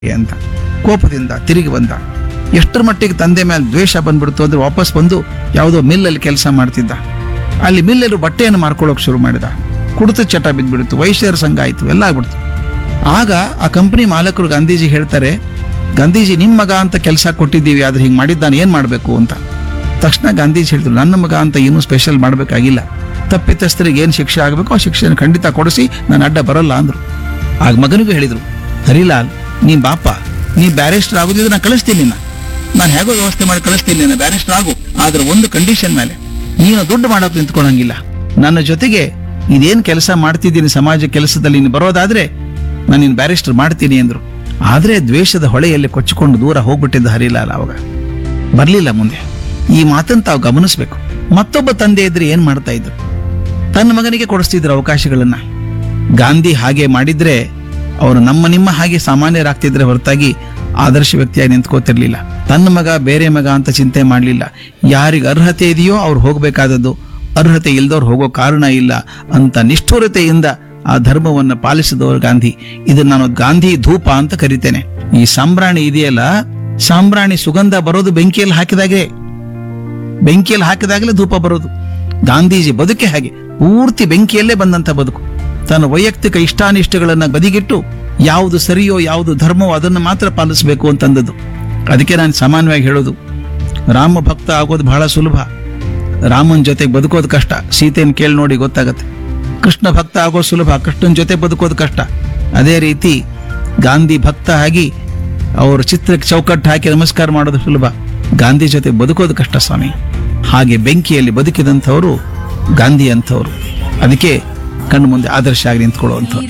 ಅಂತ ಕೋಪದಿಂದ ತಿರುಗಿ ಬಂದ ಎಷ್ಟರ ಮಟ್ಟಿಗೆ ತಂದೆ ಮೇಲೆ ದ್ವೇಷ ಬಂದ್ಬಿಡ್ತು ಅಂದ್ರೆ ವಾಪಸ್ ಬಂದು ಯಾವುದೋ ಮಿಲ್ಲಲ್ಲಿ ಕೆಲಸ ಮಾಡ್ತಿದ್ದ ಅಲ್ಲಿ ಮಿಲ್ಲಲ್ಲಿ ಬಟ್ಟೆಯನ್ನು ಮಾರ್ಕೊಳ್ಳೋಕೆ ಶುರು ಮಾಡಿದ ಕುಡಿತ ಚಟ ಬಿದ್ದುಬಿಡ್ತು ವೈಶ್ಯರ ಸಂಘ ಆಯಿತು ಎಲ್ಲ ಆಗ್ಬಿಡ್ತು ಆಗ ಆ ಕಂಪನಿ ಮಾಲಕರು ಗಾಂಧೀಜಿ ಹೇಳ್ತಾರೆ ಗಾಂಧೀಜಿ ನಿಮ್ಮ ಮಗ ಅಂತ ಕೆಲಸ ಕೊಟ್ಟಿದ್ದೀವಿ ಆದ್ರೆ ಹಿಂಗೆ ಮಾಡಿದ್ದಾನೆ ಏನು ಮಾಡಬೇಕು ಅಂತ ತಕ್ಷಣ ಗಾಂಧೀಜಿ ಹೇಳಿದ್ರು ನನ್ನ ಮಗ ಅಂತ ಏನೂ ಸ್ಪೆಷಲ್ ಮಾಡಬೇಕಾಗಿಲ್ಲ ತಪ್ಪಿತಸ್ಥರಿಗೆ ಏನು ಶಿಕ್ಷೆ ಆಗಬೇಕು ಆ ಶಿಕ್ಷೆಯನ್ನು ಖಂಡಿತ ಕೊಡಿಸಿ ನಾನು ಅಡ್ಡ ಬರಲ್ಲ ಅಂದ್ರು ಆಗ ಮಗನಿಗೂ ಹೇಳಿದ್ರು ಹರಿಲಾಲ್ ನೀ ಬಾಪ ನೀ ಬ್ಯಾರಿಸ್ಟರ್ ಆಗೋದಿದ್ರೆ ನಾನು ಕಳಿಸ್ತೀನಿ ನಿನ್ನ ನಾನು ಹೇಗೋ ವ್ಯವಸ್ಥೆ ಮಾಡಿ ಕಳಿಸ್ತೀನಿ ನಿನ್ನ ಬ್ಯಾರಿಸ್ಟರ್ ಆಗು ಆದ್ರೆ ಒಂದು ಕಂಡೀಷನ್ ಮೇಲೆ ನೀನು ದುಡ್ಡು ಮಾಡೋಕೆ ನಿಂತ್ಕೊಳಂಗಿಲ್ಲ ನನ್ನ ಜೊತೆಗೆ ಇದೇನ್ ಕೆಲಸ ಮಾಡ್ತಿದ್ದೀನಿ ಸಮಾಜ ಕೆಲಸದಲ್ಲಿ ನೀನು ಬರೋದಾದ್ರೆ ನಾನು ನಿನ್ನ ಬ್ಯಾರಿಸ್ಟರ್ ಮಾಡ್ತೀನಿ ಅಂದ್ರು ಆದ್ರೆ ದ್ವೇಷದ ಹೊಳೆಯಲ್ಲಿ ಕೊಚ್ಚಿಕೊಂಡು ದೂರ ಹೋಗ್ಬಿಟ್ಟಿದ್ದ ಹರಿಲಾಲ್ ಅವಾಗ ಬರ್ಲಿಲ್ಲ ಮುಂದೆ ಈ ಮಾತನ್ನು ತಾವು ಗಮನಿಸ್ಬೇಕು ಮತ್ತೊಬ್ಬ ತಂದೆ ಇದ್ರೆ ಏನ್ ಮಾಡ್ತಾ ಇದ್ರು ತನ್ನ ಮಗನಿಗೆ ಕೊಡಿಸ್ತಿದ್ರು ಅವಕಾಶಗಳನ್ನ ಗಾಂಧಿ ಹಾಗೆ ಮಾಡಿದ್ರೆ ಅವರು ನಮ್ಮ ನಿಮ್ಮ ಹಾಗೆ ಸಾಮಾನ್ಯರಾಗ್ತಿದ್ರೆ ಹೊರತಾಗಿ ಆದರ್ಶ ವ್ಯಕ್ತಿಯಾಗಿ ನಿಂತ್ಕೋತಿರ್ಲಿಲ್ಲ ತನ್ನ ಮಗ ಬೇರೆ ಮಗ ಅಂತ ಚಿಂತೆ ಮಾಡಲಿಲ್ಲ ಯಾರಿಗೆ ಅರ್ಹತೆ ಇದೆಯೋ ಅವ್ರು ಹೋಗ್ಬೇಕಾದದ್ದು ಅರ್ಹತೆ ಇಲ್ದವ್ರು ಹೋಗೋ ಕಾರಣ ಇಲ್ಲ ಅಂತ ನಿಷ್ಠುರತೆಯಿಂದ ಆ ಧರ್ಮವನ್ನು ಪಾಲಿಸಿದವರು ಗಾಂಧಿ ಇದನ್ನ ನಾನು ಗಾಂಧಿ ಧೂಪ ಅಂತ ಕರಿತೇನೆ ಈ ಸಾಂಬ್ರಾಣಿ ಇದೆಯಲ್ಲ ಸಾಂಬ್ರಾಣಿ ಸುಗಂಧ ಬರೋದು ಬೆಂಕಿಯಲ್ಲಿ ಹಾಕಿದಾಗೆ ಬೆಂಕಿಯಲ್ಲಿ ಹಾಕಿದಾಗಲೇ ಧೂಪ ಬರೋದು ಗಾಂಧೀಜಿ ಬದುಕೆ ಹಾಗೆ ಪೂರ್ತಿ ಬೆಂಕಿಯಲ್ಲೇ ಬಂದಂತ ಬದುಕು ತನ್ನ ವೈಯಕ್ತಿಕ ಇಷ್ಟಾನಿಷ್ಟಗಳನ್ನ ಬದಿಗಿಟ್ಟು ಯಾವುದು ಸರಿಯೋ ಯಾವುದು ಧರ್ಮವೋ ಅದನ್ನು ಮಾತ್ರ ಪಾಲಿಸಬೇಕು ಅಂತಂದದ್ದು ಅದಕ್ಕೆ ನಾನು ಸಾಮಾನ್ಯವಾಗಿ ಹೇಳೋದು ರಾಮ ಭಕ್ತ ಆಗೋದು ಬಹಳ ಸುಲಭ ರಾಮನ್ ಜೊತೆ ಬದುಕೋದು ಕಷ್ಟ ಸೀತೆಯನ್ನು ಕೇಳಿ ನೋಡಿ ಗೊತ್ತಾಗತ್ತೆ ಕೃಷ್ಣ ಭಕ್ತ ಆಗೋದು ಸುಲಭ ಕೃಷ್ಣನ ಜೊತೆ ಬದುಕೋದು ಕಷ್ಟ ಅದೇ ರೀತಿ ಗಾಂಧಿ ಭಕ್ತ ಆಗಿ ಅವ್ರ ಚಿತ್ರಕ್ಕೆ ಚೌಕಟ್ಟು ಹಾಕಿ ನಮಸ್ಕಾರ ಮಾಡೋದು ಸುಲಭ ಗಾಂಧಿ ಜೊತೆ ಬದುಕೋದು ಕಷ್ಟ ಸ್ವಾಮಿ ಹಾಗೆ ಬೆಂಕಿಯಲ್ಲಿ ಬದುಕಿದಂಥವರು ಗಾಂಧಿ ಅಂಥವ್ರು ಅದಕ್ಕೆ ಕಣ್ಣು ಮುಂದೆ ಆದರ್ಶ ಆಗಿ ನಿಂತ್ಕೊಳ್ಳುವಂಥವ್ರು